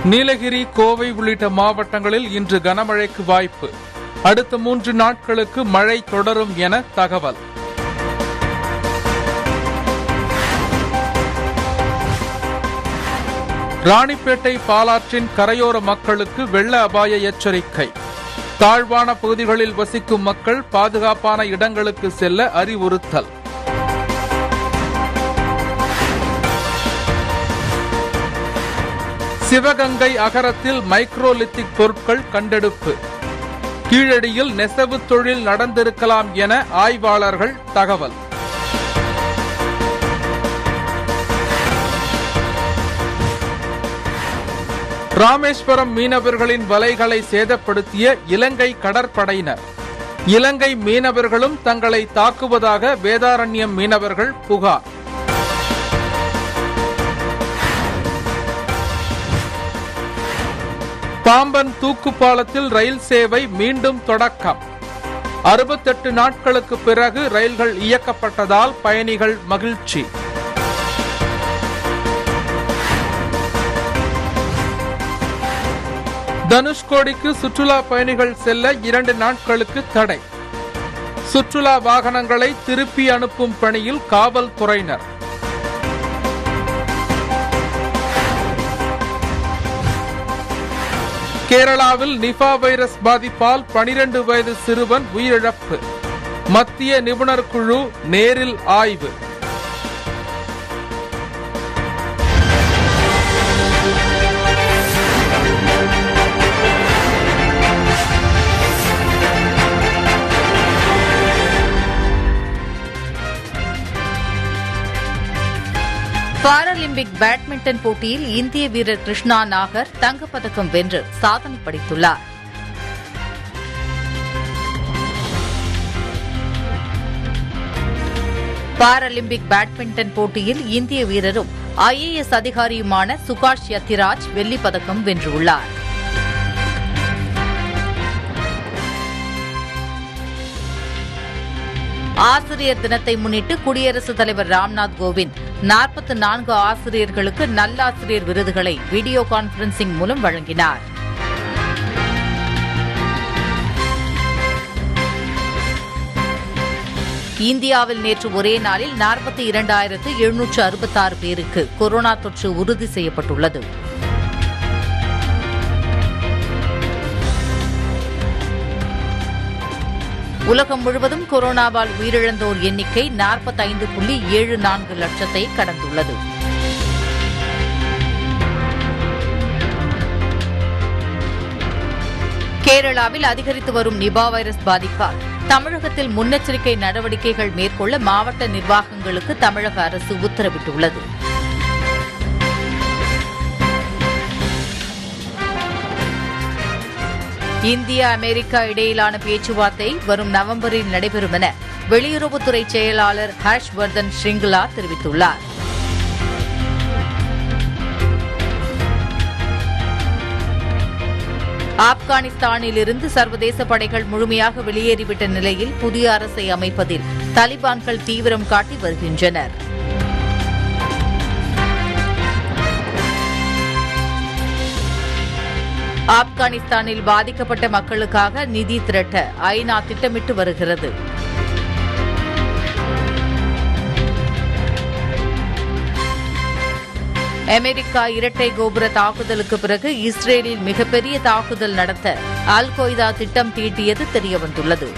நீலகிரி கோவை உள்ளிட்ட மாவட்டங்களில் இன்று கனமழைக்கு வாய்ப்பு அடுத்த மூன்று நாட்களுக்கு மழை தொடரும் என தகவல் ராணிப்பேட்டை பாலாற்றின் கரையோர மக்களுக்கு வெள்ள அபாய எச்சரிக்கை தாழ்வான பகுதிகளில் வசிக்கும் மக்கள் பாதுகாப்பான இடங்களுக்கு செல்ல அறிவுறுத்தல் சிவகங்கை அகரத்தில் மைக்ரோலித்திக் பொருட்கள் கண்டெடுப்பு கீழடியில் நெசவு தொழில் நடந்திருக்கலாம் என ஆய்வாளர்கள் தகவல் ராமேஸ்வரம் மீனவர்களின் வலைகளை சேதப்படுத்திய இலங்கை கடற்படையினர் இலங்கை மீனவர்களும் தங்களை தாக்குவதாக வேதாரண்யம் மீனவர்கள் புகார் பாம்பன் தூக்கு பாலத்தில் ரயில் சேவை மீண்டும் தொடக்கம் அறுபத்தெட்டு நாட்களுக்கு பிறகு ரயில்கள் இயக்கப்பட்டதால் பயணிகள் மகிழ்ச்சி தனுஷ்கோடிக்கு சுற்றுலா பயணிகள் செல்ல இரண்டு நாட்களுக்கு தடை சுற்றுலா வாகனங்களை திருப்பி அனுப்பும் பணியில் காவல்துறையினர் கேரளாவில் நிபா வைரஸ் பாதிப்பால் 12 வயது சிறுவன் உயிரிழப்பு மத்திய நிபுணர் குழு நேரில் ஆய்வு பாராலிம்பிக் பேட்மிண்டன் போட்டியில் இந்திய வீரர் கிருஷ்ணா நாகர் தங்கப்பதக்கம் வென்று சாதனை படைத்துள்ளார் பாராலிம்பிக் பேட்மிண்டன் போட்டியில் இந்திய வீரரும் ஐஏஎஸ் அதிகாரியுமான சுகாஷ் யத்திராஜ் வெள்ளிப் பதக்கம் வென்றுள்ளார் ஆசிரியர் தினத்தை முன்னிட்டு குடியரசுத் தலைவர் ராம்நாத் கோவிந்த் நாற்பத்தி நான்கு ஆசிரியர்களுக்கு நல்லாசிரியர் விருதுகளை வீடியோ கான்பரன்சிங் மூலம் வழங்கினார் இந்தியாவில் நேற்று ஒரே நாளில் நாற்பத்தி இரண்டாயிரத்து எழுநூற்று அறுபத்தாறு பேருக்கு கொரோனா தொற்று உறுதி செய்யப்பட்டுள்ளது உலகம் முழுவதும் கொரோனாவால் உயிரிழந்தோர் எண்ணிக்கை நாற்பத்தைந்து புள்ளி ஏழு நான்கு லட்சத்தை கடந்துள்ளது கேரளாவில் அதிகரித்து வரும் நிபா வைரஸ் பாதிப்பால் தமிழகத்தில் முன்னெச்சரிக்கை நடவடிக்கைகள் மேற்கொள்ள மாவட்ட நிர்வாகங்களுக்கு தமிழக அரசு உத்தரவிட்டுள்ளது இந்தியா அமெரிக்கா இடையிலான பேச்சுவார்த்தை வரும் நவம்பரில் நடைபெறும் என வெளியுறவுத்துறை செயலாளர் ஹர்ஷ் வர்தன் ஸ்ரிங்லா தெரிவித்துள்ளார் ஆப்கானிஸ்தானில் இருந்து சர்வதேச படைகள் முழுமையாக வெளியேறிவிட்ட நிலையில் புதிய அரசை அமைப்பதில் தலிபான்கள் தீவிரம் காட்டி வருகின்றனர் ஆப்கானிஸ்தானில் பாதிக்கப்பட்ட மக்களுக்காக நிதி திரட்ட ஐநா திட்டமிட்டு வருகிறது அமெரிக்கா இரட்டை கோபுர தாக்குதலுக்கு பிறகு இஸ்ரேலில் மிகப்பெரிய தாக்குதல் நடத்த அல் கொய்தா திட்டம் தீட்டியது தெரியவந்துள்ளது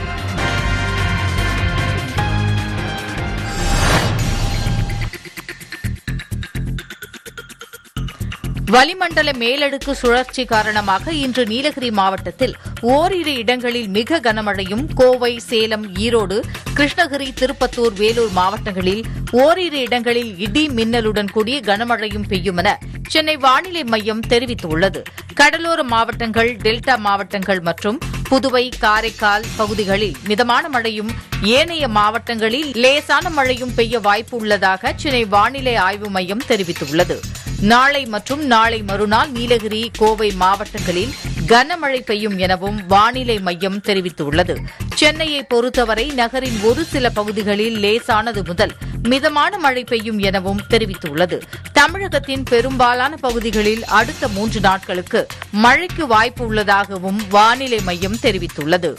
வளிமண்டல மேலடுக்கு சுழற்சி காரணமாக இன்று நீலகிரி மாவட்டத்தில் ஓரிரு இடங்களில் மிக கனமழையும் கோவை சேலம் ஈரோடு கிருஷ்ணகிரி திருப்பத்தூர் வேலூர் மாவட்டங்களில் ஓரிரு இடங்களில் இடி மின்னலுடன் கூடிய கனமழையும் பெய்யும் என சென்னை வானிலை மையம் தெரிவித்துள்ளது கடலோர மாவட்டங்கள் டெல்டா மாவட்டங்கள் மற்றும் புதுவை காரைக்கால் பகுதிகளில் மிதமான மழையும் ஏனைய மாவட்டங்களில் லேசான மழையும் பெய்ய வாய்ப்பு உள்ளதாக சென்னை வானிலை ஆய்வு மையம் தெரிவித்துள்ளது நாளை மற்றும் நாளை மறுநாள் நீலகிரி கோவை மாவட்டங்களில் கனமழை பெய்யும் எனவும் வானிலை மையம் தெரிவித்துள்ளது சென்னையை பொறுத்தவரை நகரின் ஒரு சில பகுதிகளில் லேசானது முதல் மிதமான மழை பெய்யும் எனவும் தெரிவித்துள்ளது தமிழகத்தின் பெரும்பாலான பகுதிகளில் அடுத்த மூன்று நாட்களுக்கு மழைக்கு வாய்ப்பு உள்ளதாகவும் வானிலை மையம் தெரிவித்துள்ளது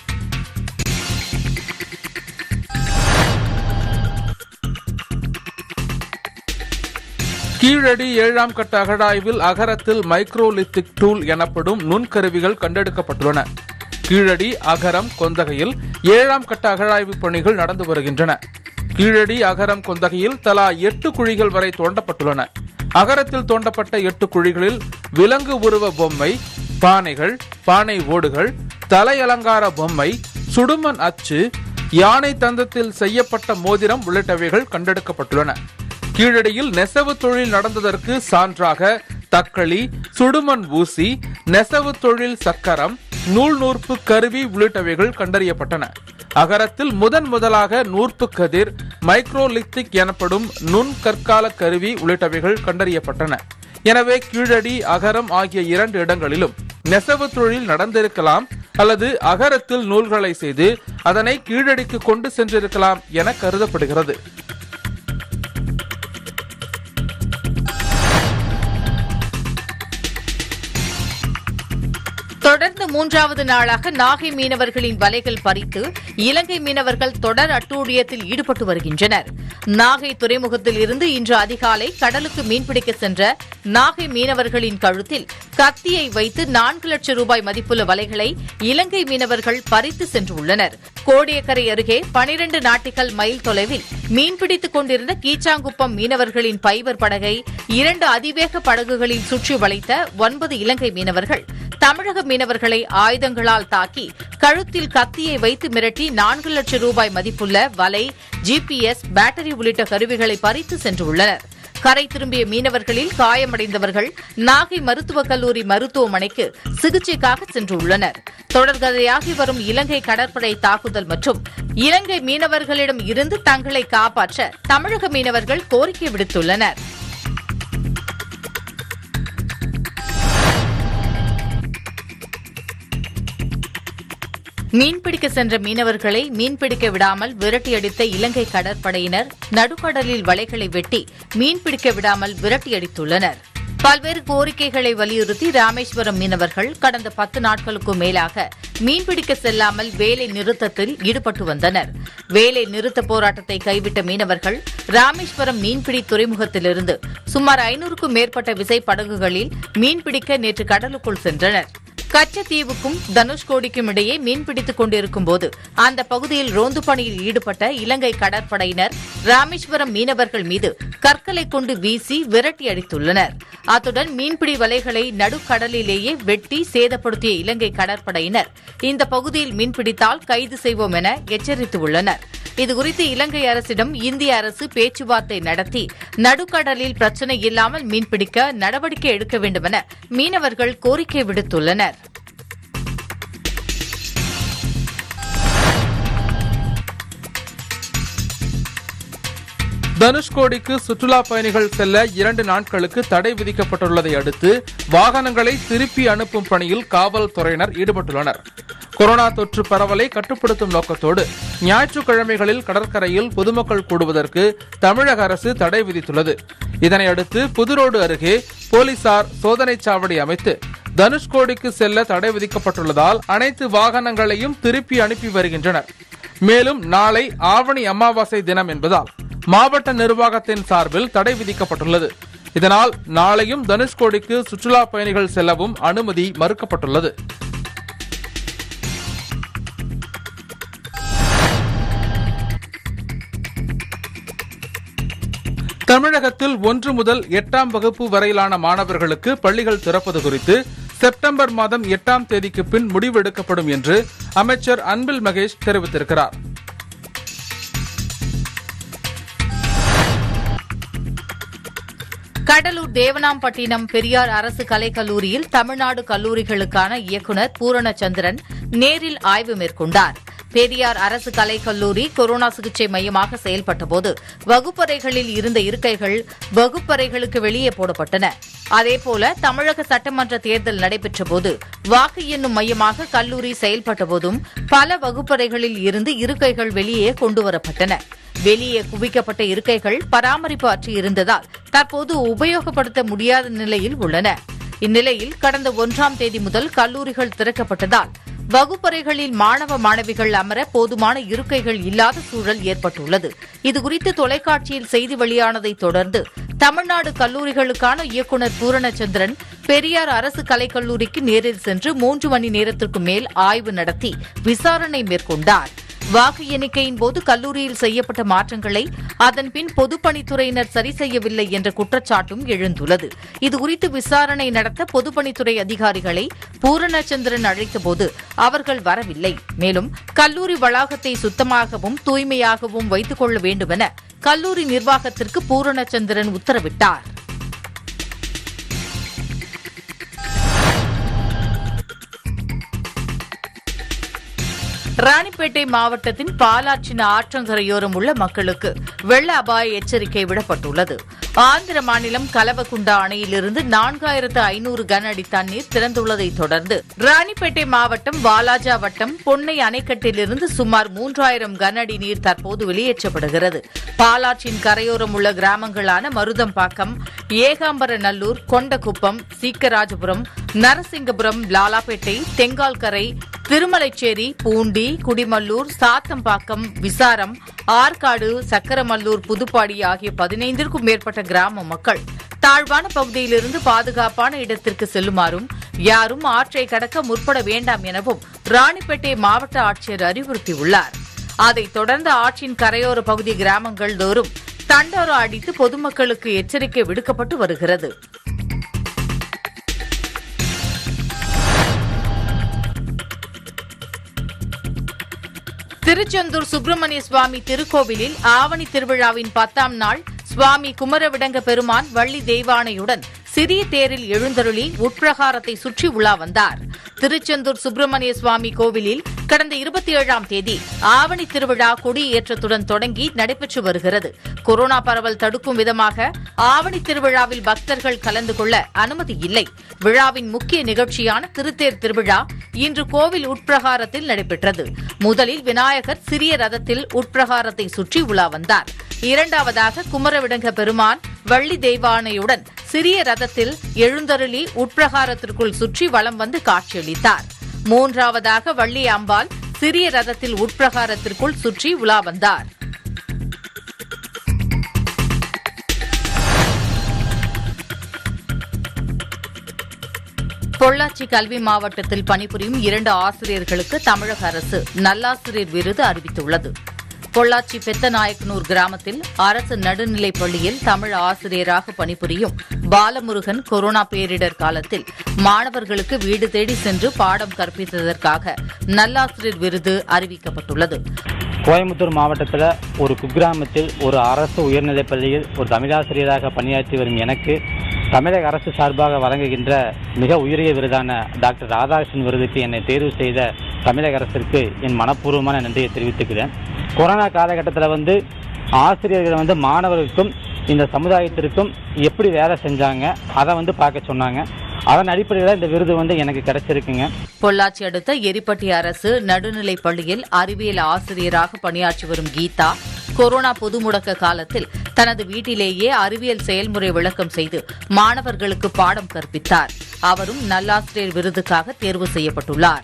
கீழடி ஏழாம் கட்ட அகழாய்வில் அகரத்தில் மைக்ரோலித்திக் டூல் எனப்படும் நுண்கருவிகள் கண்டெடுக்கப்பட்டுள்ளன கீழடி அகரம் கொந்தகையில் ஏழாம் கட்ட அகழாய்வு பணிகள் நடந்து வருகின்றன கீழடி அகரம் கொந்தகையில் தலா எட்டு குழிகள் வரை தோண்டப்பட்டுள்ளன அகரத்தில் தோண்டப்பட்ட எட்டு குழிகளில் விலங்கு உருவ பொம்மை பானைகள் பானை ஓடுகள் தலை அலங்கார பொம்மை சுடுமண் அச்சு யானை தந்தத்தில் செய்யப்பட்ட மோதிரம் உள்ளிட்டவைகள் கண்டெடுக்கப்பட்டுள்ளன கீழடியில் நெசவு தொழில் நடந்ததற்கு சான்றாக தக்களி சுடுமண் ஊசி நெசவு தொழில் சக்கரம் நூல் நூற்பு கருவி உள்ளிட்டவைகள் கண்டறியப்பட்டன அகரத்தில் முதன் முதலாக நூற்பு கதிர் மைக்ரோலித்திக் எனப்படும் நுண் கற்கால கருவி உள்ளிட்டவைகள் கண்டறியப்பட்டன எனவே கீழடி அகரம் ஆகிய இரண்டு இடங்களிலும் நெசவு தொழில் நடந்திருக்கலாம் அல்லது அகரத்தில் நூல்களை செய்து அதனை கீழடிக்கு கொண்டு சென்றிருக்கலாம் என கருதப்படுகிறது தொடர்ந்து மூன்றாவது நாளாக நாகை மீனவர்களின் வலைகள் பறித்து இலங்கை மீனவர்கள் தொடர் அட்டூழியத்தில் ஈடுபட்டு வருகின்றனர் நாகை துறைமுகத்தில் இருந்து இன்று அதிகாலை கடலுக்கு மீன்பிடிக்க சென்ற நாகை மீனவர்களின் கழுத்தில் கத்தியை வைத்து நான்கு லட்சம் ரூபாய் மதிப்புள்ள வலைகளை இலங்கை மீனவர்கள் பறித்து சென்றுள்ளனர் கோடியக்கரை அருகே பனிரண்டு நாட்டிகள் மைல் தொலைவில் மீன்பிடித்துக் கொண்டிருந்த கீச்சாங்குப்பம் மீனவர்களின் பைபர் படகை இரண்டு அதிவேக படகுகளில் சுற்றி வளைத்த ஒன்பது இலங்கை மீனவர்கள் தமிழக மீனவர்களை ஆயுதங்களால் தாக்கி கழுத்தில் கத்தியை வைத்து மிரட்டி நான்கு லட்சம் ரூபாய் மதிப்புள்ள வலை ஜிபிஎஸ் பேட்டரி உள்ளிட்ட கருவிகளை பறித்து சென்றுள்ளனர் கரை திரும்பிய மீனவர்களில் காயமடைந்தவர்கள் நாகை மருத்துவக் கல்லூரி மருத்துவமனைக்கு சிகிச்சைக்காக சென்றுள்ளனர் தொடர்கதையாகி வரும் இலங்கை கடற்படை தாக்குதல் மற்றும் இலங்கை மீனவர்களிடம் இருந்து தங்களை காப்பாற்ற தமிழக மீனவர்கள் கோரிக்கை விடுத்துள்ளனர் மீன்பிடிக்க சென்ற மீனவர்களை மீன்பிடிக்க விடாமல் விரட்டியடித்த இலங்கை கடற்படையினர் நடுக்கடலில் வலைகளை வெட்டி மீன்பிடிக்க விடாமல் விரட்டியடித்துள்ளனர் பல்வேறு கோரிக்கைகளை வலியுறுத்தி ராமேஸ்வரம் மீனவர்கள் கடந்த பத்து நாட்களுக்கும் மேலாக மீன்பிடிக்க செல்லாமல் வேலை நிறுத்தத்தில் ஈடுபட்டு வந்தனர் வேலை நிறுத்த போராட்டத்தை கைவிட்ட மீனவர்கள் ராமேஸ்வரம் மீன்பிடி துறைமுகத்திலிருந்து சுமார் ஐநூறுக்கும் மேற்பட்ட விசைப்படகுகளில் மீன்பிடிக்க நேற்று கடலுக்குள் சென்றனர் கச்சத்தீவுக்கும் தனுஷ்கோடிக்கும் இடையே மீன்பிடித்துக் கொண்டிருக்கும் போது அந்த பகுதியில் ரோந்து பணியில் ஈடுபட்ட இலங்கை கடற்படையினர் ராமேஸ்வரம் மீனவர்கள் மீது கற்களை கொண்டு வீசி விரட்டி அடித்துள்ளனர் அத்துடன் மீன்பிடி வலைகளை நடுக்கடலிலேயே வெட்டி சேதப்படுத்திய இலங்கை கடற்படையினர் இந்த பகுதியில் மீன்பிடித்தால் கைது செய்வோம் என எச்சரித்துள்ளனர் இதுகுறித்து இலங்கை அரசிடம் இந்திய அரசு பேச்சுவார்த்தை நடத்தி நடுக்கடலில் பிரச்சினை இல்லாமல் மீன்பிடிக்க நடவடிக்கை எடுக்க வேண்டும் என மீனவர்கள் கோரிக்கை விடுத்துள்ளனர் தனுஷ்கோடிக்கு சுற்றுலா பயணிகள் செல்ல இரண்டு நாட்களுக்கு தடை விதிக்கப்பட்டுள்ளதை அடுத்து வாகனங்களை திருப்பி அனுப்பும் பணியில் காவல்துறையினர் ஈடுபட்டுள்ளனர் கொரோனா தொற்று பரவலை கட்டுப்படுத்தும் நோக்கத்தோடு ஞாயிற்றுக்கிழமைகளில் கடற்கரையில் பொதுமக்கள் கூடுவதற்கு தமிழக அரசு தடை விதித்துள்ளது இதனையடுத்து புதுரோடு அருகே போலீசார் சோதனை சாவடி அமைத்து தனுஷ்கோடிக்கு செல்ல தடை விதிக்கப்பட்டுள்ளதால் அனைத்து வாகனங்களையும் திருப்பி அனுப்பி வருகின்றனர் மேலும் நாளை ஆவணி அமாவாசை தினம் என்பதால் மாவட்ட நிர்வாகத்தின் சார்பில் தடை விதிக்கப்பட்டுள்ளது இதனால் நாளையும் தனுஷ்கோடிக்கு சுற்றுலா பயணிகள் செல்லவும் அனுமதி மறுக்கப்பட்டுள்ளது தமிழகத்தில் ஒன்று முதல் எட்டாம் வகுப்பு வரையிலான மாணவர்களுக்கு பள்ளிகள் திறப்பது குறித்து செப்டம்பர் மாதம் எட்டாம் தேதிக்கு பின் முடிவெடுக்கப்படும் என்று அமைச்சர் அன்பில் மகேஷ் தெரிவித்திருக்கிறார் கடலூர் தேவனாம்பட்டினம் பெரியார் அரசு கலைக்கல்லூரியில் தமிழ்நாடு கல்லூரிகளுக்கான இயக்குநர் பூரணச்சந்திரன் நேரில் ஆய்வு மேற்கொண்டார் பெரியார் அரசு கலைக்கல்லூரி கொரோனா சிகிச்சை மையமாக செயல்பட்டபோது வகுப்பறைகளில் இருந்த இருக்கைகள் வகுப்பறைகளுக்கு வெளியே போடப்பட்டன அதேபோல தமிழக சட்டமன்ற தேர்தல் நடைபெற்றபோது வாக்கு எண்ணும் மையமாக கல்லூரி செயல்பட்டபோதும் பல வகுப்பறைகளில் இருந்து இருக்கைகள் வெளியே கொண்டுவரப்பட்டன வெளியே குவிக்கப்பட்ட இருக்கைகள் பராமரிப்பு அற்று இருந்ததால் தற்போது உபயோகப்படுத்த முடியாத நிலையில் உள்ளன இந்நிலையில் கடந்த ஒன்றாம் தேதி முதல் கல்லூரிகள் திறக்கப்பட்டதால் வகுப்பறைகளில் மாணவ மாணவிகள் அமர போதுமான இருக்கைகள் இல்லாத சூழல் ஏற்பட்டுள்ளது இதுகுறித்து தொலைக்காட்சியில் செய்தி வெளியானதை தொடர்ந்து தமிழ்நாடு கல்லூரிகளுக்கான இயக்குநர் பூரணச்சந்திரன் பெரியார் அரசு கலைக்கல்லூரிக்கு நேரில் சென்று மூன்று மணி நேரத்திற்கு மேல் ஆய்வு நடத்தி விசாரணை மேற்கொண்டார் வாக்கு எண்ணிக்கையின் போது கல்லூரியில் செய்யப்பட்ட மாற்றங்களை அதன்பின் பொதுப்பணித்துறையினர் சரி செய்யவில்லை என்ற குற்றச்சாட்டும் எழுந்துள்ளது இதுகுறித்து விசாரணை நடத்த பொதுப்பணித்துறை அதிகாரிகளை பூரணச்சந்திரன் அழைத்தபோது அவர்கள் வரவில்லை மேலும் கல்லூரி வளாகத்தை சுத்தமாகவும் தூய்மையாகவும் வைத்துக் கொள்ள வேண்டுமென கல்லூரி நிர்வாகத்திற்கு பூரணச்சந்திரன் உத்தரவிட்டார் ராணிப்பேட்டை மாவட்டத்தின் பாலாற்றின் ஆற்றங்கரையோரம் உள்ள மக்களுக்கு வெள்ள அபாய எச்சரிக்கை விடப்பட்டுள்ளது ஆந்திர மாநிலம் கலவகுண்டா அணையிலிருந்து நான்காயிரத்து ஐநூறு கன அடி தண்ணீர் திறந்துள்ளதை தொடர்ந்து ராணிப்பேட்டை மாவட்டம் வாலாஜா வட்டம் பொன்னை அணைக்கட்டிலிருந்து சுமார் மூன்றாயிரம் கன அடி நீர் தற்போது வெளியேற்றப்படுகிறது பாலாற்றின் கரையோரம் உள்ள கிராமங்களான மருதம்பாக்கம் ஏகாம்பரநல்லூர் கொண்டகுப்பம் சீக்கராஜபுரம் நரசிங்கபுரம் லாலாப்பேட்டை தெங்கால்கரை திருமலைச்சேரி பூண்டி குடிமல்லூர் சாத்தம்பாக்கம் விசாரம் ஆற்காடு சக்கரமல்லூர் புதுப்பாடி ஆகிய பதினைந்திற்கும் மேற்பட்ட கிராம மக்கள் தாழ்வான பகுதியிலிருந்து பாதுகாப்பான இடத்திற்கு செல்லுமாறும் யாரும் ஆற்றை கடக்க முற்பட வேண்டாம் எனவும் ராணிப்பேட்டை மாவட்ட ஆட்சியர் அறிவுறுத்தியுள்ளார் அதைத் தொடர்ந்து ஆற்றின் கரையோர பகுதி கிராமங்கள் தோறும் தண்டோரா அடித்து பொதுமக்களுக்கு எச்சரிக்கை விடுக்கப்பட்டு வருகிறது திருச்செந்தூர் சுப்பிரமணிய சுவாமி திருக்கோவிலில் ஆவணி திருவிழாவின் பத்தாம் நாள் சுவாமி குமரவிடங்க பெருமான் வள்ளி தெய்வானையுடன் சிறிய தேரில் எழுந்தருளி உட்பிரகாரத்தை சுற்றி உலா வந்தார் திருச்செந்தூர் சுப்பிரமணிய சுவாமி கோவிலில் கடந்த இருபத்தி ஏழாம் தேதி ஆவணி திருவிழா கொடியேற்றத்துடன் தொடங்கி நடைபெற்று வருகிறது கொரோனா பரவல் தடுக்கும் விதமாக ஆவணி திருவிழாவில் பக்தர்கள் கலந்து கொள்ள அனுமதி இல்லை விழாவின் முக்கிய நிகழ்ச்சியான திருத்தேர் திருவிழா இன்று கோவில் உட்பிரகாரத்தில் நடைபெற்றது முதலில் விநாயகர் சிறிய ரதத்தில் உட்பிரகாரத்தை சுற்றி உலா வந்தார் இரண்டாவதாக குமரவிடங்க பெருமான் வள்ளி தெய்வானையுடன் சிறிய ரதத்தில் எழுந்தருளி உட்பிரகாரத்திற்குள் சுற்றி வலம் வந்து காட்சியளித்தார் மூன்றாவதாக வள்ளி அம்பாள் சிறிய ரதத்தில் உட்பிரகாரத்திற்குள் சுற்றி உலா வந்தார் பொள்ளாச்சி கல்வி மாவட்டத்தில் பணிபுரியும் இரண்டு ஆசிரியர்களுக்கு தமிழக அரசு நல்லாசிரியர் விருது அறிவித்துள்ளது பொள்ளாச்சி பெத்தநாயக்கனூர் கிராமத்தில் அரசு நடுநிலைப் பள்ளியில் தமிழ் ஆசிரியராக பணிபுரியும் பாலமுருகன் கொரோனா பேரிடர் காலத்தில் மாணவர்களுக்கு வீடு தேடி சென்று பாடம் கற்பித்ததற்காக நல்லாசிரியர் விருது அறிவிக்கப்பட்டுள்ளது கோயம்புத்தூர் மாவட்டத்தில் ஒரு குக்கிராமத்தில் ஒரு அரசு உயர்நிலைப் பள்ளியில் ஒரு தமிழாசிரியராக பணியாற்றி வரும் எனக்கு தமிழக அரசு சார்பாக வழங்குகின்ற மிக உயரிய விருதான டாக்டர் ராதாகிருஷ்ணன் விருதுக்கு என்னை தேர்வு செய்த தமிழக அரசிற்கு என் மனப்பூர்வமான நன்றியை தெரிவித்துக்கிறேன் கொரோனா காலகட்டத்தில் வந்து ஆசிரியர்கள் வந்து மாணவர்களுக்கும் இந்த சமுதாயத்திற்கும் எப்படி வேலை செஞ்சாங்க அதை வந்து பார்க்க சொன்னாங்க அதன் அடிப்படையில் இந்த விருது வந்து எனக்கு கிடைச்சிருக்குங்க பொள்ளாச்சி அடுத்த எரிப்பட்டி அரசு நடுநிலைப் பள்ளியில் அறிவியல் ஆசிரியராக பணியாற்றி வரும் கீதா கொரோனா பொது முடக்க காலத்தில் தனது வீட்டிலேயே அறிவியல் செயல்முறை விளக்கம் செய்து மாணவர்களுக்கு பாடம் கற்பித்தார் அவரும் நல்லாசிரியர் விருதுக்காக தேர்வு செய்யப்பட்டுள்ளார்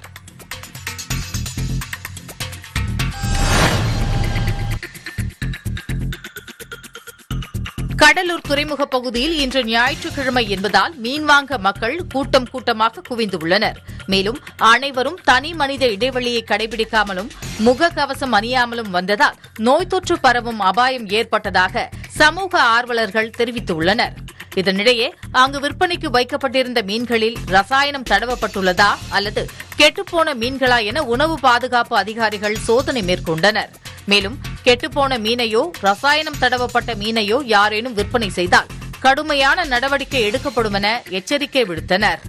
கடலூர் துறைமுக பகுதியில் இன்று ஞாயிற்றுக்கிழமை என்பதால் மீன் வாங்க மக்கள் கூட்டம் கூட்டமாக குவிந்துள்ளனர் மேலும் அனைவரும் தனி மனித இடைவெளியை கடைபிடிக்காமலும் முகக்கவசம் அணியாமலும் வந்ததால் நோய் தொற்று பரவும் அபாயம் ஏற்பட்டதாக சமூக ஆர்வலர்கள் தெரிவித்துள்ளனர் இதனிடையே அங்கு விற்பனைக்கு வைக்கப்பட்டிருந்த மீன்களில் ரசாயனம் தடவப்பட்டுள்ளதா அல்லது கெட்டுப்போன மீன்களா என உணவு பாதுகாப்பு அதிகாரிகள் சோதனை மேற்கொண்டனர் மேலும் கெட்டுப்போன மீனையோ ரசாயனம் தடவப்பட்ட மீனையோ யாரேனும் விற்பனை செய்தால் கடுமையான நடவடிக்கை எடுக்கப்படும் என எச்சரிக்கை விடுத்தனர்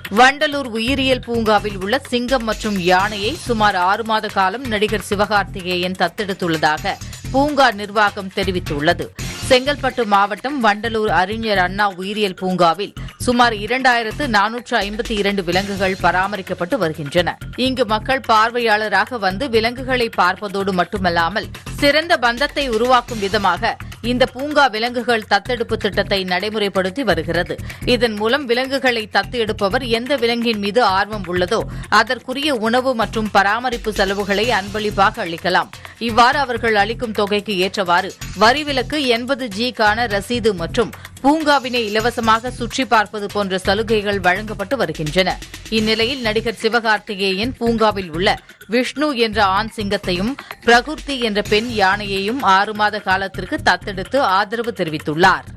வண்டலூர் உயிரியல் பூங்காவில் உள்ள சிங்கம் மற்றும் யானையை சுமார் ஆறு மாத காலம் நடிகர் சிவகார்த்திகேயன் தத்தெடுத்துள்ளதாக பூங்கா நிர்வாகம் தெரிவித்துள்ளது செங்கல்பட்டு மாவட்டம் வண்டலூர் அறிஞர் அண்ணா உயிரியல் பூங்காவில் சுமார் இரண்டாயிரத்து நானூற்று ஐம்பத்தி இரண்டு விலங்குகள் பராமரிக்கப்பட்டு வருகின்றன இங்கு மக்கள் பார்வையாளராக வந்து விலங்குகளை பார்ப்பதோடு மட்டுமல்லாமல் சிறந்த பந்தத்தை உருவாக்கும் விதமாக இந்த பூங்கா விலங்குகள் தத்தெடுப்பு திட்டத்தை நடைமுறைப்படுத்தி வருகிறது இதன் மூலம் விலங்குகளை தத்து எடுப்பவர் எந்த விலங்கின் மீது ஆர்வம் உள்ளதோ அதற்குரிய உணவு மற்றும் பராமரிப்பு செலவுகளை அன்பளிப்பாக அளிக்கலாம் இவ்வாறு அவர்கள் அளிக்கும் தொகைக்கு ஏற்றவாறு வரி விலக்கு எண்பது ஜிக்கான ரசீது மற்றும் பூங்காவினை இலவசமாக சுற்றி பார்ப்பது போன்ற சலுகைகள் வழங்கப்பட்டு வருகின்றன இந்நிலையில் நடிகர் சிவகார்த்திகேயன் பூங்காவில் உள்ள விஷ்ணு என்ற ஆண் சிங்கத்தையும் பிரகுர்த்தி என்ற பெண் யானையையும் ஆறு மாத காலத்திற்கு தத்தெடுத்து ஆதரவு தெரிவித்துள்ளார்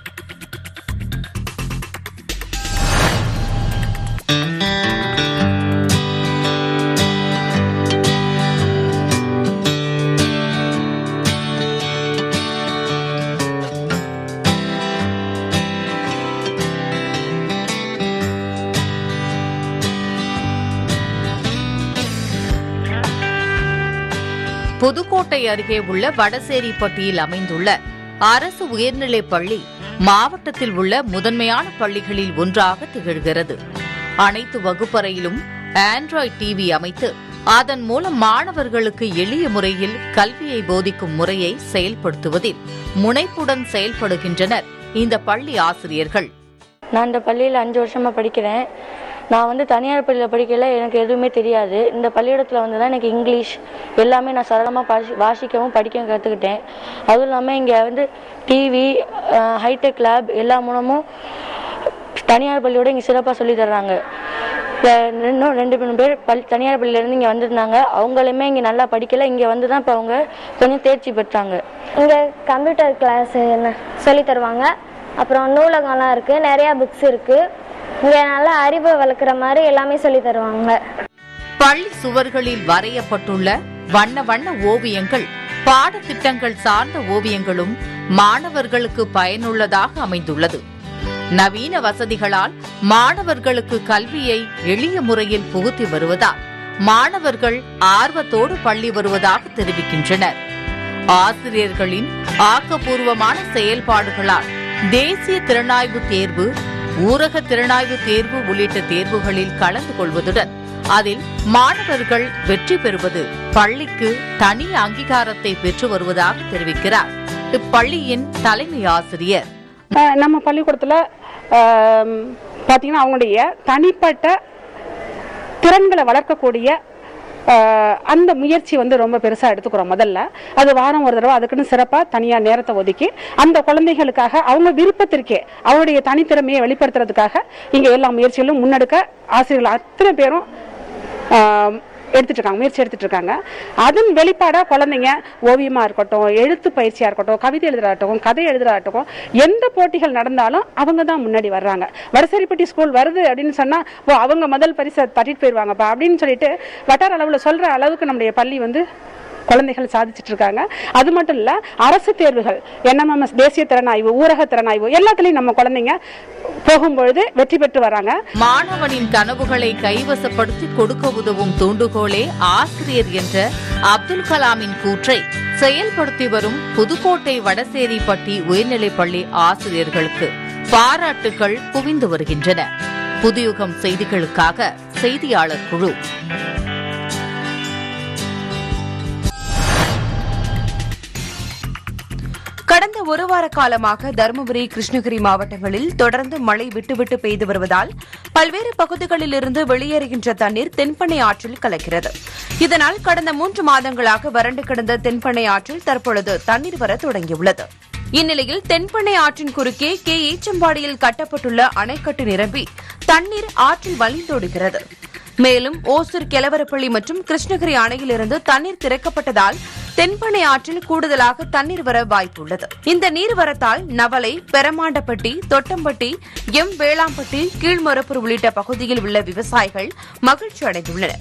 புதுக்கோட்டை அருகே உள்ள வடசேரிப்பட்டியில் அமைந்துள்ள அரசு உயர்நிலைப் பள்ளி மாவட்டத்தில் உள்ள முதன்மையான பள்ளிகளில் ஒன்றாக திகழ்கிறது அனைத்து வகுப்பறையிலும் ஆண்ட்ராய்டு டிவி அமைத்து அதன் மூலம் மாணவர்களுக்கு எளிய முறையில் கல்வியை போதிக்கும் முறையை செயல்படுத்துவதில் முனைப்புடன் செயல்படுகின்றனர் இந்த பள்ளி ஆசிரியர்கள் நான் இந்த பள்ளியில் அஞ்சு வருஷமாக படிக்கிறேன் நான் வந்து தனியார் பள்ளியில் படிக்கல எனக்கு எதுவுமே தெரியாது இந்த பள்ளிக்கூடத்தில் வந்து தான் எனக்கு இங்கிலீஷ் எல்லாமே நான் சரளமாக வாசி வாசிக்கவும் படிக்கவும் கற்றுக்கிட்டேன் அதுவும் இல்லாமல் இங்கே வந்து டிவி ஹைடெக் லேப் எல்லா மூலமும் தனியார் பள்ளியோட இங்கே சிறப்பாக சொல்லி தர்றாங்க இப்ப இன்னும் ரெண்டு மூணு பேர் பள்ளி தனியார் பள்ளியிலேருந்து இங்கே வந்திருந்தாங்க அவங்களுமே இங்கே நல்லா படிக்கல இங்கே வந்து தான் இப்போ அவங்க கொஞ்சம் தேர்ச்சி பெற்றாங்க இங்கே கம்ப்யூட்டர் கிளாஸ் என்ன சொல்லி தருவாங்க அப்புறம் நூலகம்லாம் இருக்குது நிறையா புக்ஸ் இருக்குது இங்கே நல்லா அறிவை வளர்க்குற மாதிரி எல்லாமே சொல்லி தருவாங்க பள்ளி சுவர்களில் வரையப்பட்டுள்ள வண்ண வண்ண ஓவியங்கள் பாடத்திட்டங்கள் சார்ந்த ஓவியங்களும் மாணவர்களுக்கு பயனுள்ளதாக அமைந்துள்ளது நவீன வசதிகளால் மாணவர்களுக்கு கல்வியை எளிய முறையில் புகுத்தி வருவதால் மாணவர்கள் ஆர்வத்தோடு பள்ளி வருவதாக தெரிவிக்கின்றனர் ஆசிரியர்களின் ஆக்கப்பூர்வமான செயல்பாடுகளால் தேசிய திறனாய்வு தேர்வு ஊரக திறனாய்வு தேர்வு உள்ளிட்ட தேர்வுகளில் கலந்து கொள்வதுடன் அதில் மாணவர்கள் வெற்றி பெறுவது பள்ளிக்கு தனி அங்கீகாரத்தை பெற்று வருவதாக தெரிவிக்கிறார் இப்பள்ளியின் தலைமை ஆசிரியர் அஹ் நம்ம பள்ளிக்கூடத்தில் பார்த்தீங்கன்னா அவங்களுடைய தனிப்பட்ட திறன்களை வளர்க்கக்கூடிய அஹ், அந்த முயற்சி வந்து ரொம்ப பெருசாக எடுத்துக்கிறோம் முதல்ல அது வாரம் ஒரு தடவை அதுக்குன்னு சிறப்பாக தனியாக நேரத்தை ஒதுக்கி அந்த குழந்தைகளுக்காக அவங்க விருப்பத்திற்கே அவங்களுடைய தனித்திறமையை வெளிப்படுத்துறதுக்காக இங்கே எல்லா முயற்சிகளும் முன்னெடுக்க ஆசிரியர்கள் அத்தனை பேரும் ஆஹ், எடுத்துட்டு இருக்காங்க முயற்சி எடுத்துட்டு இருக்காங்க அதன் வெளிப்பாடா குழந்தைங்க ஓவியமா இருக்கட்டும் எழுத்து பயிற்சியா இருக்கட்டும் கவிதை எழுதுறாகட்டும் கதை எழுதுறாகட்டும் எந்த போட்டிகள் நடந்தாலும் அவங்க தான் முன்னாடி வர்றாங்க வடசேரிப்பட்டி ஸ்கூல் வருது அப்படின்னு சொன்னா ஓ அவங்க முதல் பரிசை தட்டிட்டு போயிடுவாங்கப்பா அப்படின்னு சொல்லிட்டு வட்டார அளவுல சொல்ற அளவுக்கு நம்முடைய பள்ளி வந்து குழந்தைகள் சாதிச்சிட்டு இருக்காங்க அது மட்டும் இல்ல அரசு தேர்வுகள் என்எம்எம்எஸ் தேசிய திறனாய்வு ஊரக திறனாய்வு எல்லாத்துலயும் நம்ம குழந்தைங்க போகும்பொழுது வெற்றி பெற்று வராங்க மாணவனின் கனவுகளை கைவசப்படுத்தி கொடுக்க உதவும் தூண்டுகோலே ஆசிரியர் என்ற அப்துல் கலாமின் கூற்றை செயல்படுத்தி வரும் புதுக்கோட்டை வடசேரிப்பட்டி உயர்நிலைப்பள்ளி ஆசிரியர்களுக்கு பாராட்டுகள் குவிந்து வருகின்றன புதுயுகம் செய்திகளுக்காக செய்தியாளர் குழு கடந்த ஒரு வார காலமாக தருமபுரி கிருஷ்ணகிரி மாவட்டங்களில் தொடர்ந்து மழை விட்டுவிட்டு பெய்து வருவதால் பல்வேறு பகுதிகளில் இருந்து வெளியேறுகின்ற தண்ணீர் தென்பெண்ணை ஆற்றில் கலக்கிறது இதனால் கடந்த மூன்று மாதங்களாக வறண்டு கிடந்த தென்பெண்ணை ஆற்றில் தற்பொழுது தண்ணீர் வர தொடங்கியுள்ளது இந்நிலையில் தென்பெண்ணை ஆற்றின் குறுக்கே கே ஈச்சம்பாடியில் கட்டப்பட்டுள்ள அணைக்கட்டு நிரம்பி தண்ணீர் ஆற்றில் வழிந்தோடுகிறது மேலும் ஓசூர் கெலவரப்பள்ளி மற்றும் கிருஷ்ணகிரி அணையிலிருந்து தண்ணீர் திறக்கப்பட்டதால் தென்பெண்ணை ஆற்றில் கூடுதலாக தண்ணீர் வர வாய்ப்புள்ளது இந்த நீர்வரத்தால் நவலை பெரமாண்டப்பட்டி தொட்டம்பட்டி எம் வேளாம்பட்டி கீழ்மொரப்பூர் உள்ளிட்ட பகுதியில் உள்ள விவசாயிகள் மகிழ்ச்சி அடைந்துள்ளனர்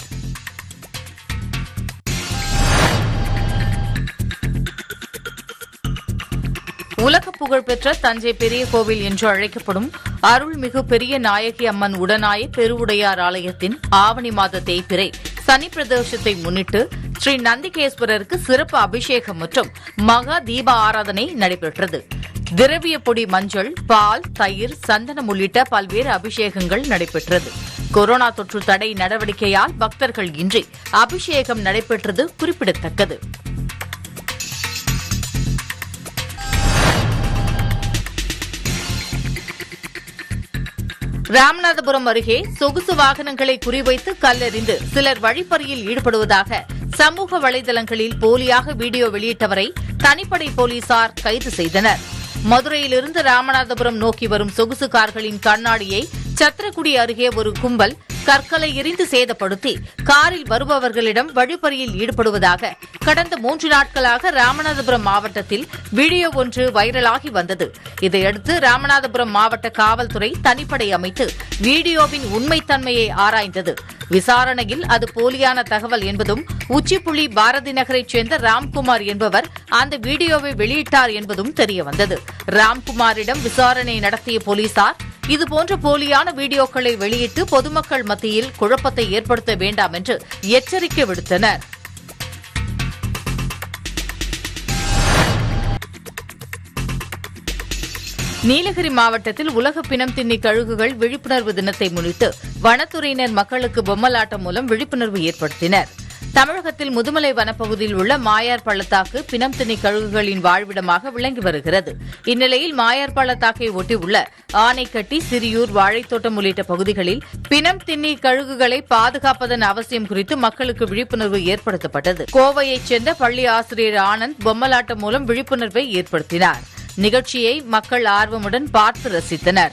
உலக புகழ்பெற்ற தஞ்சை பெரிய கோவில் என்று அழைக்கப்படும் அருள்மிகு பெரிய நாயகி அம்மன் உடனாய பெருவுடையார் ஆலயத்தின் ஆவணி மாத தேய்பிறை சனி பிரதோஷத்தை முன்னிட்டு ஸ்ரீ நந்திகேஸ்வரருக்கு சிறப்பு அபிஷேகம் மற்றும் மகா தீப ஆராதனை நடைபெற்றது திரவிய பொடி மஞ்சள் பால் தயிர் சந்தனம் உள்ளிட்ட பல்வேறு அபிஷேகங்கள் நடைபெற்றது கொரோனா தொற்று தடை நடவடிக்கையால் பக்தர்கள் இன்றி அபிஷேகம் நடைபெற்றது குறிப்பிடத்தக்கது ராமநாதபுரம் அருகே சொகுசு வாகனங்களை குறிவைத்து கல்லெறிந்து சிலர் வழிப்பறியில் ஈடுபடுவதாக சமூக வலைதளங்களில் போலியாக வீடியோ வெளியிட்டவரை தனிப்படை போலீசார் கைது செய்தனர் மதுரையிலிருந்து ராமநாதபுரம் நோக்கி வரும் சொகுசு கார்களின் கண்ணாடியை சத்திரக்குடி அருகே ஒரு கும்பல் கற்களை எரிந்து சேதப்படுத்தி காரில் வருபவர்களிடம் வழிப்பறியில் ஈடுபடுவதாக கடந்த மூன்று நாட்களாக ராமநாதபுரம் மாவட்டத்தில் வீடியோ ஒன்று வைரலாகி வந்தது இதையடுத்து ராமநாதபுரம் மாவட்ட காவல்துறை தனிப்படை அமைத்து வீடியோவின் உண்மைத்தன்மையை ஆராய்ந்தது விசாரணையில் அது போலியான தகவல் என்பதும் உச்சிப்புள்ளி பாரதி நகரைச் சேர்ந்த ராம்குமார் என்பவர் அந்த வீடியோவை வெளியிட்டார் என்பதும் தெரியவந்தது ராம்குமாரிடம் விசாரணை நடத்திய போலீசார் இதுபோன்ற போலியான வீடியோக்களை வெளியிட்டு பொதுமக்கள் மத்தியில் குழப்பத்தை ஏற்படுத்த வேண்டாம் என்று எச்சரிக்கை விடுத்தனர் நீலகிரி மாவட்டத்தில் உலக பிணம் தின்னி கழுகுகள் விழிப்புணர்வு தினத்தை முன்னிட்டு வனத்துறையினர் மக்களுக்கு பொம்மலாட்டம் மூலம் விழிப்புணர்வு ஏற்படுத்தினர் தமிழகத்தில் முதுமலை வனப்பகுதியில் உள்ள மாயார் பள்ளத்தாக்கு பிணம் தின்னி கழுகுகளின் வாழ்விடமாக விளங்கி வருகிறது இந்நிலையில் மாயார் பள்ளத்தாக்கை ஒட்டியுள்ள ஆனைக்கட்டி சிறியூர் வாழைத்தோட்டம் உள்ளிட்ட பகுதிகளில் பிணம் தின்னி கழுகுகளை பாதுகாப்பதன் அவசியம் குறித்து மக்களுக்கு விழிப்புணர்வு ஏற்படுத்தப்பட்டது கோவையைச் சேர்ந்த பள்ளி ஆசிரியர் ஆனந்த் பொம்மலாட்டம் மூலம் விழிப்புணர்வை ஏற்படுத்தினார் நிகழ்ச்சியை மக்கள் ஆர்வமுடன் பார்த்து ரசித்தனர்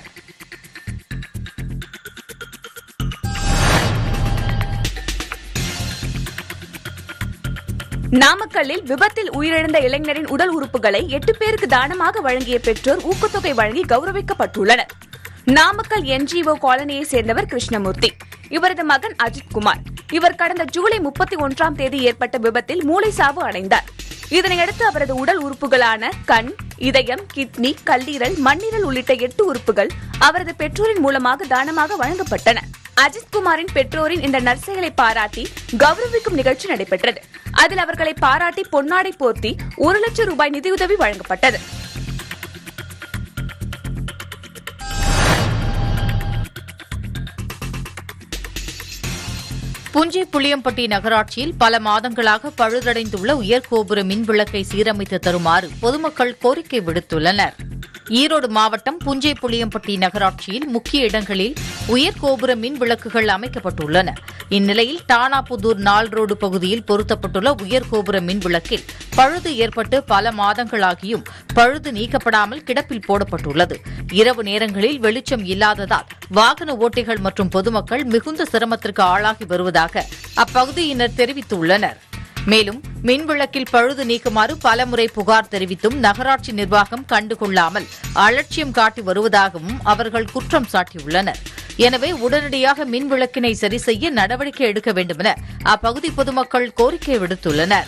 நாமக்கல்லில் விபத்தில் உயிரிழந்த இளைஞரின் உடல் உறுப்புகளை எட்டு பேருக்கு தானமாக வழங்கிய பெற்றோர் ஊக்கத்தொகை வழங்கி கௌரவிக்கப்பட்டுள்ளனர் நாமக்கல் என்ஜிஓ காலனியை சேர்ந்தவர் கிருஷ்ணமூர்த்தி இவரது மகன் அஜித் குமார் இவர் கடந்த ஜூலை முப்பத்தி ஒன்றாம் தேதி ஏற்பட்ட விபத்தில் மூளை சாவு அடைந்தார் இதனையடுத்து அவரது உடல் உறுப்புகளான கண் இதயம் கிட்னி கல்லீரல் மண்ணீரல் உள்ளிட்ட எட்டு உறுப்புகள் அவரது பெற்றோரின் மூலமாக தானமாக வழங்கப்பட்டன அஜித் குமாரின் பெற்றோரின் இந்த நற்செயலை பாராட்டி கௌரவிக்கும் நிகழ்ச்சி நடைபெற்றது அதில் அவர்களை பாராட்டி பொன்னாடை போர்த்தி ஒரு லட்சம் ரூபாய் நிதியுதவி வழங்கப்பட்டது புஞ்சை புளியம்பட்டி நகராட்சியில் பல மாதங்களாக பழுதடைந்துள்ள உயர்கோபுர மின் விளக்கை சீரமைத்து தருமாறு பொதுமக்கள் கோரிக்கை விடுத்துள்ளனர் ஈரோடு மாவட்டம் புஞ்சை புளியம்பட்டி நகராட்சியில் முக்கிய இடங்களில் உயர்கோபுர மின் விளக்குகள் அமைக்கப்பட்டுள்ளன இந்நிலையில் டானாபுதூர் நாள் ரோடு பகுதியில் பொருத்தப்பட்டுள்ள உயர்கோபுர மின் விளக்கில் பழுது ஏற்பட்டு பல மாதங்களாகியும் பழுது நீக்கப்படாமல் கிடப்பில் போடப்பட்டுள்ளது இரவு நேரங்களில் வெளிச்சம் இல்லாததால் வாகன ஓட்டிகள் மற்றும் பொதுமக்கள் மிகுந்த சிரமத்திற்கு ஆளாகி வருவதாக அப்பகுதியினர் தெரிவித்துள்ளனர் மேலும் மின்விளக்கில் பழுது நீக்குமாறு பலமுறை புகார் தெரிவித்தும் நகராட்சி நிர்வாகம் கண்டுகொள்ளாமல் அலட்சியம் காட்டி வருவதாகவும் அவர்கள் குற்றம் சாட்டியுள்ளனர் எனவே உடனடியாக மின் விளக்கினை சரி செய்ய நடவடிக்கை எடுக்க வேண்டுமென அப்பகுதி பொதுமக்கள் கோரிக்கை விடுத்துள்ளனர்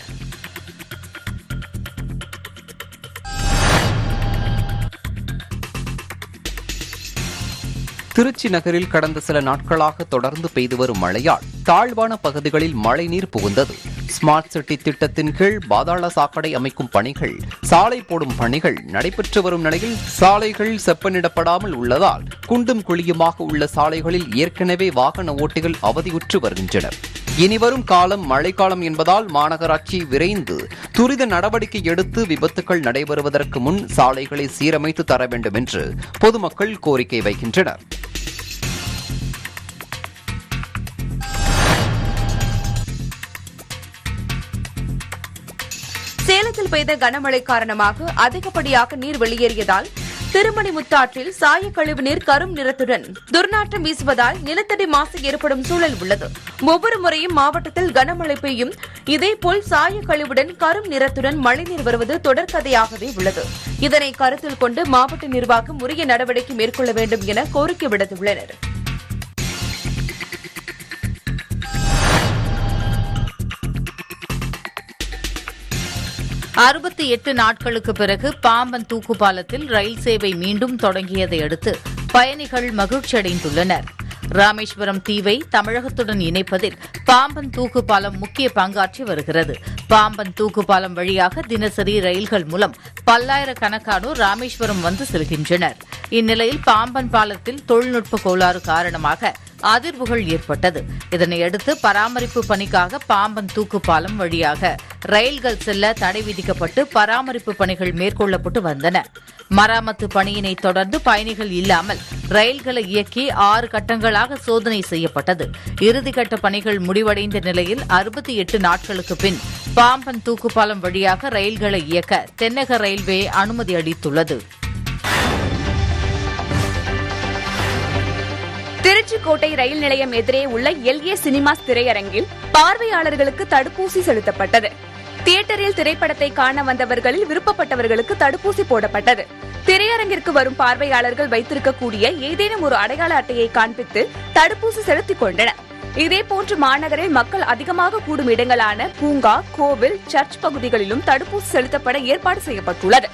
திருச்சி நகரில் கடந்த சில நாட்களாக தொடர்ந்து பெய்து வரும் மழையால் தாழ்வான பகுதிகளில் மழைநீர் புகுந்தது ஸ்மார்ட் சிட்டி திட்டத்தின் கீழ் பாதாள சாக்கடை அமைக்கும் பணிகள் சாலை போடும் பணிகள் நடைபெற்று வரும் நிலையில் சாலைகள் செப்பனிடப்படாமல் உள்ளதால் குண்டும் குழியுமாக உள்ள சாலைகளில் ஏற்கனவே வாகன ஓட்டிகள் அவதியுற்று வருகின்றனர் இனிவரும் காலம் மழைக்காலம் என்பதால் மாநகராட்சி விரைந்து துரித நடவடிக்கை எடுத்து விபத்துகள் நடைபெறுவதற்கு முன் சாலைகளை சீரமைத்து தர வேண்டும் என்று பொதுமக்கள் கோரிக்கை வைக்கின்றனர் சேலத்தில் பெய்த கனமழை காரணமாக அதிகப்படியாக நீர் வெளியேறியதால் திருமணிமுத்தாற்றில் சாய கழிவு நீர் கரும் நிறத்துடன் துர்நாற்றம் வீசுவதால் நிலத்தடி மாசு ஏற்படும் சூழல் உள்ளது ஒவ்வொரு முறையும் மாவட்டத்தில் கனமழை பெய்யும் இதேபோல் சாய கழிவுடன் கரும் நிறத்துடன் மழைநீர் வருவது தொடர்கதையாகவே உள்ளது இதனை கருத்தில் கொண்டு மாவட்ட நிர்வாகம் உரிய நடவடிக்கை மேற்கொள்ள வேண்டும் என கோரிக்கை விடுத்துள்ளனர் அறுபத்தி எட்டு நாட்களுக்கு பிறகு பாம்பன் தூக்கு பாலத்தில் ரயில் சேவை மீண்டும் தொடங்கியதை அடுத்து பயணிகள் மகிழ்ச்சியடைந்துள்ளனர் ராமேஸ்வரம் தீவை தமிழகத்துடன் இணைப்பதில் பாம்பன் தூக்கு பாலம் முக்கிய பங்காற்றி வருகிறது பாம்பன் தூக்கு பாலம் வழியாக தினசரி ரயில்கள் மூலம் பல்லாயிரக்கணக்கானோர் ராமேஸ்வரம் வந்து செல்கின்றனர் இந்நிலையில் பாம்பன் பாலத்தில் தொழில்நுட்ப கோளாறு காரணமாக அதிர்வுகள் ஏற்பட்டது இதனையடுத்து பராமரிப்பு பணிக்காக பாம்பன் தூக்கு பாலம் வழியாக ரயில்கள் செல்ல தடை விதிக்கப்பட்டு பராமரிப்பு பணிகள் மேற்கொள்ளப்பட்டு வந்தன மராமத்து பணியினை தொடர்ந்து பயணிகள் இல்லாமல் ரயில்களை இயக்கி ஆறு கட்டங்களாக சோதனை செய்யப்பட்டது இறுதிக்கட்ட பணிகள் முடிவடைந்த நிலையில் அறுபத்தி எட்டு நாட்களுக்கு பின் பாம்பன் தூக்குப்பாலம் வழியாக ரயில்களை இயக்க தென்னக ரயில்வே அனுமதி அளித்துள்ளது திருச்சிக்கோட்டை ரயில் நிலையம் எதிரே உள்ள எல்ஏ சினிமாஸ் திரையரங்கில் பார்வையாளர்களுக்கு தடுப்பூசி செலுத்தப்பட்டது தியேட்டரில் திரைப்படத்தை காண வந்தவர்களில் விருப்பப்பட்டவர்களுக்கு தடுப்பூசி போடப்பட்டது திரையரங்கிற்கு வரும் பார்வையாளர்கள் வைத்திருக்கக்கூடிய ஏதேனும் ஒரு அடையாள அட்டையை காண்பித்து தடுப்பூசி செலுத்திக் கொண்டனர் இதேபோன்று மாநகரில் மக்கள் அதிகமாக கூடும் இடங்களான பூங்கா கோவில் சர்ச் பகுதிகளிலும் தடுப்பூசி செலுத்தப்பட ஏற்பாடு செய்யப்பட்டுள்ளது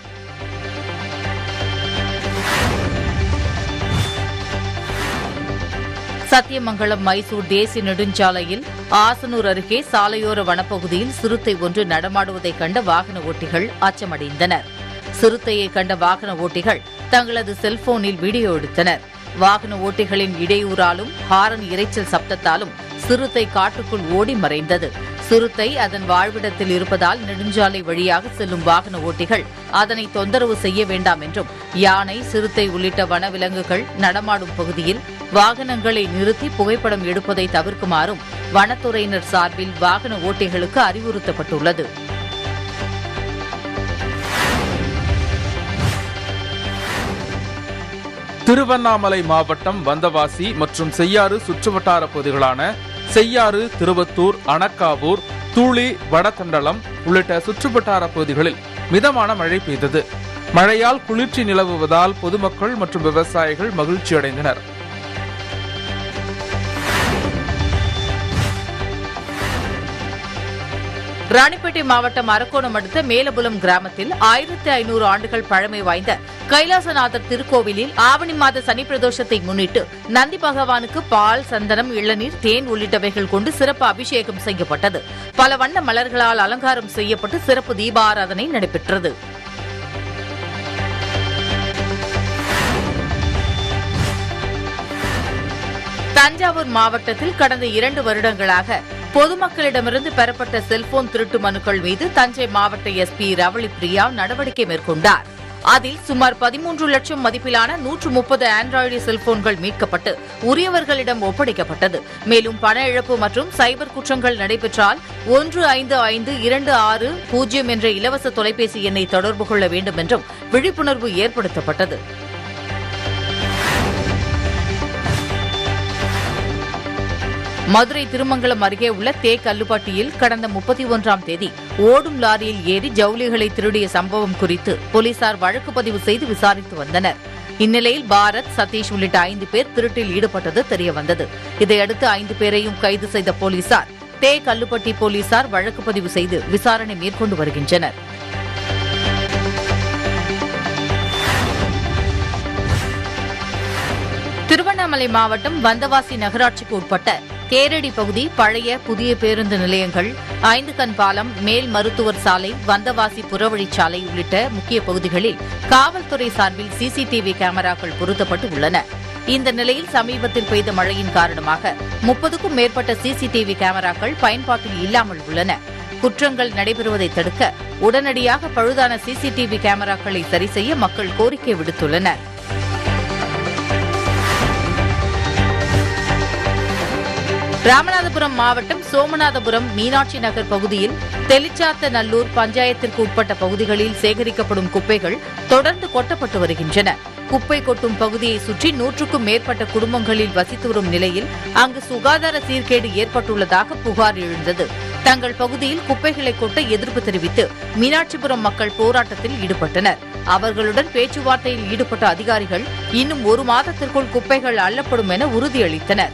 சத்தியமங்கலம் மைசூர் தேசிய நெடுஞ்சாலையில் ஆசனூர் அருகே சாலையோர வனப்பகுதியில் சிறுத்தை ஒன்று நடமாடுவதைக் கண்ட வாகன ஓட்டிகள் அச்சமடைந்தனர் சிறுத்தையை கண்ட வாகன ஓட்டிகள் தங்களது செல்போனில் வீடியோ எடுத்தனர் வாகன ஓட்டிகளின் இடையூறாலும் ஹாரன் இரைச்சல் சப்தத்தாலும் சிறுத்தை காட்டுக்குள் ஓடி மறைந்தது சிறுத்தை அதன் வாழ்விடத்தில் இருப்பதால் நெடுஞ்சாலை வழியாக செல்லும் வாகன ஓட்டிகள் அதனை தொந்தரவு செய்ய வேண்டாம் என்றும் யானை சிறுத்தை உள்ளிட்ட வனவிலங்குகள் நடமாடும் பகுதியில் வாகனங்களை நிறுத்தி புகைப்படம் எடுப்பதை தவிர்க்குமாறும் வனத்துறையினர் சார்பில் வாகன ஓட்டிகளுக்கு அறிவுறுத்தப்பட்டுள்ளது திருவண்ணாமலை மாவட்டம் வந்தவாசி மற்றும் செய்யாறு சுற்றுவட்டார பகுதிகளான செய்யாறு திருவத்தூர் அணக்காவூர் தூளி வடதண்டலம் உள்ளிட்ட சுற்றுவட்டார பகுதிகளில் மிதமான மழை பெய்தது மழையால் குளிர்ச்சி நிலவுவதால் பொதுமக்கள் மற்றும் விவசாயிகள் மகிழ்ச்சியடைந்தனர் ராணிப்பேட்டை மாவட்டம் அரக்கோணம் அடுத்த மேலபுலம் கிராமத்தில் ஆயிரத்தி ஐநூறு ஆண்டுகள் பழமை வாய்ந்த கைலாசநாதர் திருக்கோவிலில் ஆவணி மாத சனி பிரதோஷத்தை முன்னிட்டு நந்தி பகவானுக்கு பால் சந்தனம் இளநீர் தேன் உள்ளிட்டவைகள் கொண்டு சிறப்பு அபிஷேகம் செய்யப்பட்டது பல வண்ண மலர்களால் அலங்காரம் செய்யப்பட்டு சிறப்பு தீபாராதனை நடைபெற்றது தஞ்சாவூர் மாவட்டத்தில் கடந்த இரண்டு வருடங்களாக பொதுமக்களிடமிருந்து பெறப்பட்ட செல்போன் திருட்டு மனுக்கள் மீது தஞ்சை மாவட்ட எஸ்பி ரவளி பிரியா நடவடிக்கை மேற்கொண்டார் அதில் சுமார் பதிமூன்று லட்சம் மதிப்பிலான நூற்று முப்பது ஆண்ட்ராய்டு செல்போன்கள் மீட்கப்பட்டு உரியவர்களிடம் ஒப்படைக்கப்பட்டது மேலும் பண இழப்பு மற்றும் சைபர் குற்றங்கள் நடைபெற்றால் ஒன்று ஐந்து ஐந்து இரண்டு ஆறு பூஜ்ஜியம் என்ற இலவச தொலைபேசி எண்ணை தொடர்பு கொள்ள வேண்டும் என்றும் விழிப்புணர்வு ஏற்படுத்தப்பட்டது மதுரை திருமங்கலம் அருகே உள்ள தே கல்லுப்பட்டியில் கடந்த முப்பத்தி ஒன்றாம் தேதி ஓடும் லாரியில் ஏறி ஜவுளிகளை திருடிய சம்பவம் குறித்து போலீசார் வழக்கு பதிவு செய்து விசாரித்து வந்தனர் இந்நிலையில் பாரத் சதீஷ் உள்ளிட்ட ஐந்து பேர் திருட்டில் ஈடுபட்டது தெரியவந்தது இதையடுத்து ஐந்து பேரையும் கைது செய்த போலீசார் தே கல்லுப்பட்டி போலீசார் வழக்கு பதிவு செய்து விசாரணை மேற்கொண்டு வருகின்றனர் திருவண்ணாமலை மாவட்டம் வந்தவாசி நகராட்சிக்கு உட்பட்ட தேரடி பகுதி பழைய புதிய பேருந்து நிலையங்கள் ஐந்து கண் பாலம் மேல் மருத்துவர் சாலை வந்தவாசி புறவழிச்சாலை உள்ளிட்ட முக்கிய பகுதிகளில் காவல்துறை சார்பில் சிசிடிவி கேமராக்கள் பொருத்தப்பட்டு உள்ளன இந்த நிலையில் சமீபத்தில் பெய்த மழையின் காரணமாக முப்பதுக்கும் மேற்பட்ட சிசிடிவி கேமராக்கள் பயன்பாட்டில் இல்லாமல் உள்ளன குற்றங்கள் நடைபெறுவதை தடுக்க உடனடியாக பழுதான சிசிடிவி கேமராக்களை சரி செய்ய மக்கள் கோரிக்கை விடுத்துள்ளனர் ராமநாதபுரம் மாவட்டம் சோமநாதபுரம் மீனாட்சி நகர் பகுதியில் தெளிச்சாத்த நல்லூர் பஞ்சாயத்திற்கு உட்பட்ட பகுதிகளில் சேகரிக்கப்படும் குப்பைகள் தொடர்ந்து கொட்டப்பட்டு வருகின்றன குப்பை கொட்டும் பகுதியை சுற்றி நூற்றுக்கும் மேற்பட்ட குடும்பங்களில் வசித்து வரும் நிலையில் அங்கு சுகாதார சீர்கேடு ஏற்பட்டுள்ளதாக புகார் எழுந்தது தங்கள் பகுதியில் குப்பைகளை கொட்ட எதிர்ப்பு தெரிவித்து மீனாட்சிபுரம் மக்கள் போராட்டத்தில் ஈடுபட்டனர் அவர்களுடன் பேச்சுவார்த்தையில் ஈடுபட்ட அதிகாரிகள் இன்னும் ஒரு மாதத்திற்குள் குப்பைகள் அள்ளப்படும் என உறுதியளித்தனர்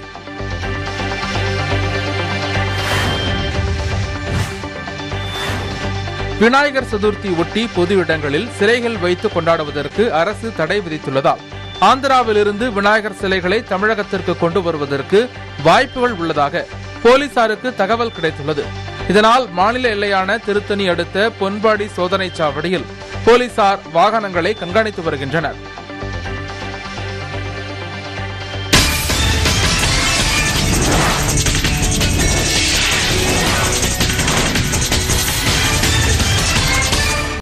விநாயகர் சதுர்த்தி ஒட்டி பொது இடங்களில் சிலைகள் வைத்து கொண்டாடுவதற்கு அரசு தடை விதித்துள்ளதால் ஆந்திராவிலிருந்து விநாயகர் சிலைகளை தமிழகத்திற்கு கொண்டு வருவதற்கு வாய்ப்புகள் உள்ளதாக போலீசாருக்கு தகவல் கிடைத்துள்ளது இதனால் மாநில எல்லையான திருத்தணி அடுத்த பொன்பாடி சோதனைச் சாவடியில் போலீசார் வாகனங்களை கண்காணித்து வருகின்றனர்